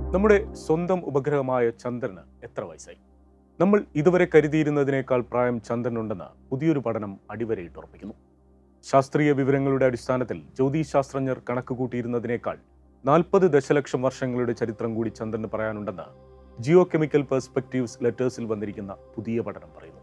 നമ്മുടെ സ്വന്തം ഉപഗ്രഹമായ ചന്ദ്രന് എത്ര വയസ്സായി നമ്മൾ ഇതുവരെ കരുതിയിരുന്നതിനേക്കാൾ പ്രായം ചന്ദ്രനുണ്ടെന്ന് പുതിയൊരു പഠനം അടിവരയിട്ടുറപ്പിക്കുന്നു ശാസ്ത്രീയ വിവരങ്ങളുടെ അടിസ്ഥാനത്തിൽ ജ്യോതിശാസ്ത്രജ്ഞർ കണക്കുകൂട്ടിയിരുന്നതിനേക്കാൾ നാൽപ്പത് ദശലക്ഷം വർഷങ്ങളുടെ ചരിത്രം കൂടി ചന്ദ്രന് പറയാനുണ്ടെന്ന് ജിയോ കെമിക്കൽ പെർസ്പെക്റ്റീവ്സ് ലെറ്റേഴ്സിൽ വന്നിരിക്കുന്ന പുതിയ പഠനം പറയുന്നു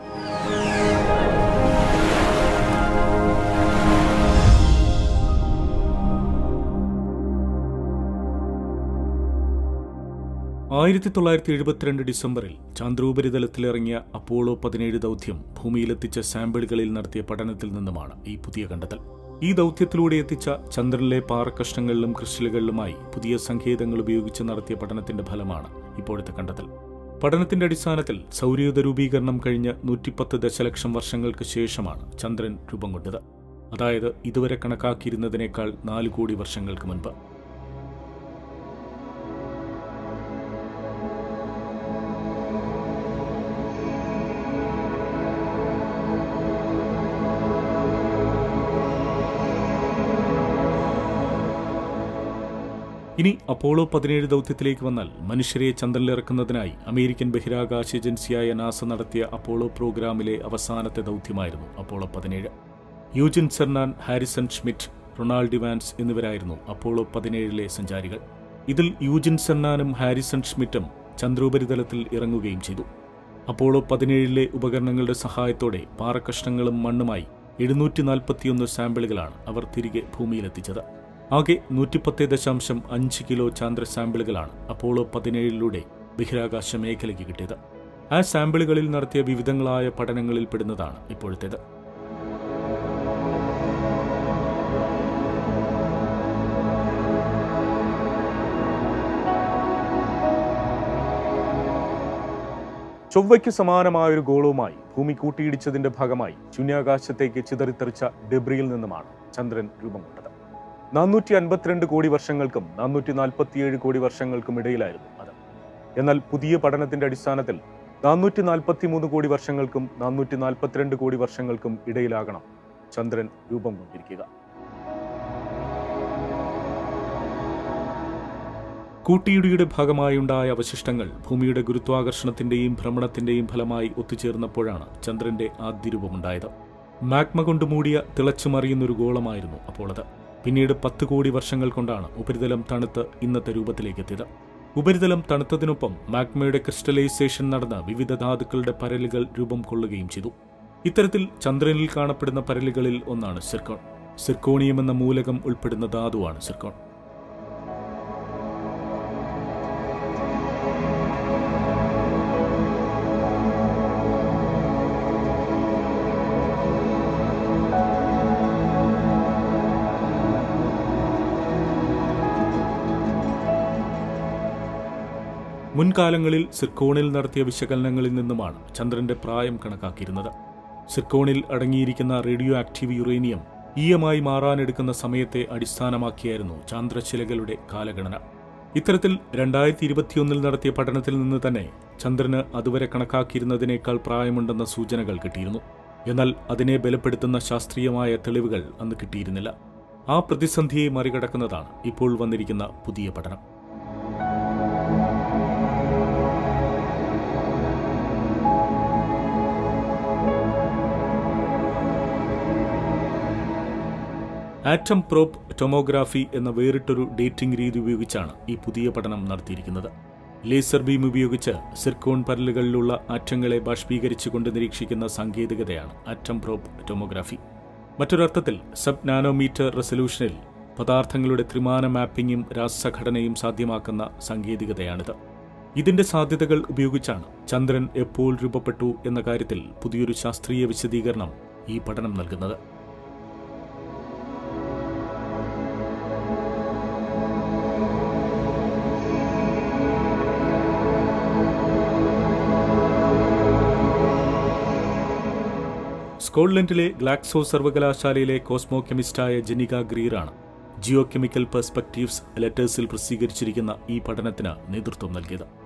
ആയിരത്തി തൊള്ളായിരത്തി എഴുപത്തിരണ്ട് ഡിസംബറിൽ ചന്ദ്രോപരിതലത്തിലിറങ്ങിയ അപ്പോളോ പതിനേഴ് ദൗത്യം ഭൂമിയിലെത്തിച്ച സാമ്പിളുകളിൽ നടത്തിയ പഠനത്തിൽ നിന്നുമാണ് ഈ പുതിയ കണ്ടെത്തൽ ഈ ദൗത്യത്തിലൂടെ എത്തിച്ച ചന്ദ്രനിലെ പാറക്കഷ്ണങ്ങളിലും ക്രിസ്റ്റലുകളിലുമായി പുതിയ സങ്കേതങ്ങൾ ഉപയോഗിച്ച് നടത്തിയ പഠനത്തിന്റെ ഫലമാണ് ഇപ്പോഴത്തെ കണ്ടെത്തൽ പഠനത്തിന്റെ അടിസ്ഥാനത്തിൽ സൗരയൂഥ രൂപീകരണം കഴിഞ്ഞ് നൂറ്റിപ്പത്ത് ദശലക്ഷം വർഷങ്ങൾക്ക് ശേഷമാണ് ചന്ദ്രൻ രൂപം കൊണ്ടത് അതായത് ഇതുവരെ കണക്കാക്കിയിരുന്നതിനേക്കാൾ നാല് കോടി വർഷങ്ങൾക്ക് മുൻപ് ഇനി അപ്പോളോ പതിനേഴ് ദൗത്യത്തിലേക്ക് വന്നാൽ മനുഷ്യരെ ചന്ദ്രനിലിറക്കുന്നതിനായി അമേരിക്കൻ ബഹിരാകാശ ഏജൻസിയായ നാസ നടത്തിയ അപ്പോളോ പ്രോഗ്രാമിലെ അവസാനത്തെ ദൗത്യമായിരുന്നു അപ്പോളോ പതിനേഴ് Eugene Cernan Harrison Schmitt Ronald Evans എന്നിവരായിരുന്നു അപ്പോളോ പതിനേഴിലെ സഞ്ചാരികൾ ഇതിൽ യൂജിൻ സെർനാനും ഹാരിസൺ ഷ്മിറ്റും ചന്ദ്രോപരിതലത്തിൽ ഇറങ്ങുകയും ചെയ്തു അപ്പോളോ പതിനേഴിലെ ഉപകരണങ്ങളുടെ സഹായത്തോടെ പാറക്കഷ്ണങ്ങളും മണ്ണുമായി എഴുന്നൂറ്റി നാൽപ്പത്തിയൊന്ന് സാമ്പിളുകളാണ് അവർ തിരികെ ഭൂമിയിലെത്തിച്ചത് ആകെ നൂറ്റിപ്പത്ത് ദശാംശം അഞ്ച് കിലോ ചാന്ദ്ര സാമ്പിളുകളാണ് അപ്പോളോ പതിനേഴിലൂടെ ബഹിരാകാശ മേഖലയ്ക്ക് കിട്ടിയത് ആ സാമ്പിളുകളിൽ നടത്തിയ വിവിധങ്ങളായ പഠനങ്ങളിൽ പെടുന്നതാണ് ഇപ്പോഴത്തേത് ചൊവ്വയ്ക്ക് സമാനമായ ഒരു ഗോളവുമായി ഭൂമി കൂട്ടിയിടിച്ചതിന്റെ ഭാഗമായി ശൂന്യാകാശത്തേക്ക് ചിതറിത്തെറിച്ച ഡെബ്രിയിൽ നിന്നുമാണ് ചന്ദ്രൻ രൂപം കൊണ്ടത് നാനൂറ്റി അൻപത്തിരണ്ട് കോടി വർഷങ്ങൾക്കും നാനൂറ്റി നാൽപ്പത്തിയേഴ് കോടി വർഷങ്ങൾക്കും ഇടയിലായിരുന്നു അത് എന്നാൽ പുതിയ പഠനത്തിന്റെ അടിസ്ഥാനത്തിൽ നാനൂറ്റി നാൽപ്പത്തി മൂന്ന് കോടി വർഷങ്ങൾക്കും നാനൂറ്റി നാൽപ്പത്തിരണ്ട് കോടി വർഷങ്ങൾക്കും ഇടയിലാകണം ചന്ദ്രൻ രൂപം കൊണ്ടിരിക്കുക കൂട്ടിയിടിയുടെ ഭാഗമായുണ്ടായ അവശിഷ്ടങ്ങൾ ഭൂമിയുടെ ഗുരുത്വാകർഷണത്തിന്റെയും ഭ്രമണത്തിന്റെയും ഫലമായി ഒത്തുചേർന്നപ്പോഴാണ് ചന്ദ്രന്റെ ആദ്യ രൂപമുണ്ടായത് മാഗ്മ കൊണ്ട് മൂടിയ തിളച്ചുമറിയുന്നൊരു ഗോളമായിരുന്നു അപ്പോൾ അത് പിന്നീട് പത്ത് കോടി വർഷങ്ങൾ കൊണ്ടാണ് ഉപരിതലം തണുത്ത് ഇന്നത്തെ രൂപത്തിലേക്ക് എത്തിയത് ഉപരിതലം തണുത്തതിനൊപ്പം മാഗ്മയുടെ ക്രിസ്റ്റലൈസേഷൻ നടന്ന വിവിധ ധാതുക്കളുടെ പരലുകൾ രൂപം കൊള്ളുകയും ചെയ്തു ഇത്തരത്തിൽ ചന്ദ്രനിൽ കാണപ്പെടുന്ന പരലുകളിൽ ഒന്നാണ് സിർക്കോൺ സിർക്കോണിയം എന്ന മൂലകം ഉൾപ്പെടുന്ന ധാതുവാണ് സിർക്കോൺ മുൻകാലങ്ങളിൽ സിർക്കോണിൽ നടത്തിയ വിശകലനങ്ങളിൽ നിന്നുമാണ് ചന്ദ്രന്റെ പ്രായം കണക്കാക്കിയിരുന്നത് സിർക്കോണിൽ അടങ്ങിയിരിക്കുന്ന റേഡിയോ ആക്റ്റീവ് യുറേനിയം ഈയമായി മാറാനെടുക്കുന്ന സമയത്തെ അടിസ്ഥാനമാക്കിയായിരുന്നു ചാന്ദ്രശിലകളുടെ കാലഗണന ഇത്തരത്തിൽ രണ്ടായിരത്തി ഇരുപത്തിയൊന്നിൽ നടത്തിയ പഠനത്തിൽ നിന്ന് തന്നെ ചന്ദ്രന് അതുവരെ കണക്കാക്കിയിരുന്നതിനേക്കാൾ പ്രായമുണ്ടെന്ന സൂചനകൾ കിട്ടിയിരുന്നു എന്നാൽ അതിനെ ബലപ്പെടുത്തുന്ന ശാസ്ത്രീയമായ തെളിവുകൾ അന്ന് കിട്ടിയിരുന്നില്ല ആ പ്രതിസന്ധിയെ മറികടക്കുന്നതാണ് ഇപ്പോൾ വന്നിരിക്കുന്ന പുതിയ പഠനം ആറ്റം പ്രോപ്പ് ടൊമോഗ്രാഫി എന്ന വേറിട്ടൊരു ഡേറ്റിംഗ് രീതി ഉപയോഗിച്ചാണ് ഈ പുതിയ പഠനം നടത്തിയിരിക്കുന്നത് ലേസർ ബീം ഉപയോഗിച്ച് സിർക്കോൺ പരലുകളിലുള്ള ആറ്റങ്ങളെ ബാഷ്പീകരിച്ചുകൊണ്ട് നിരീക്ഷിക്കുന്ന സാങ്കേതികതയാണ് ആറ്റം പ്രോപ്പ് ടൊമോഗ്രാഫി മറ്റൊരർത്ഥത്തിൽ സബ് നാനോമീറ്റർ റെസൊല്യൂഷനിൽ പദാർത്ഥങ്ങളുടെ ത്രിമാന മാപ്പിംഗും രാസഘടനയും സാധ്യമാക്കുന്ന സാങ്കേതികതയാണിത് ഇതിന്റെ സാധ്യതകൾ ഉപയോഗിച്ചാണ് ചന്ദ്രൻ എപ്പോൾ രൂപപ്പെട്ടു എന്ന കാര്യത്തിൽ പുതിയൊരു ശാസ്ത്രീയ വിശദീകരണം ഈ പഠനം നൽകുന്നത് സ്കോട്ട്ലൻഡിലെ ഗ്ലാക്സോ സർവകലാശാലയിലെ കോസ്മോ കെമിസ്റ്റായ ജെനിക ഗ്രീറാണ് ജിയോ കെമിക്കൽ പെർസ്പെക്റ്റീവ്സ് ലെറ്റേഴ്സിൽ പ്രസിദ്ധീകരിച്ചിരിക്കുന്ന ഈ പഠനത്തിന് നേതൃത്വം നൽകിയത്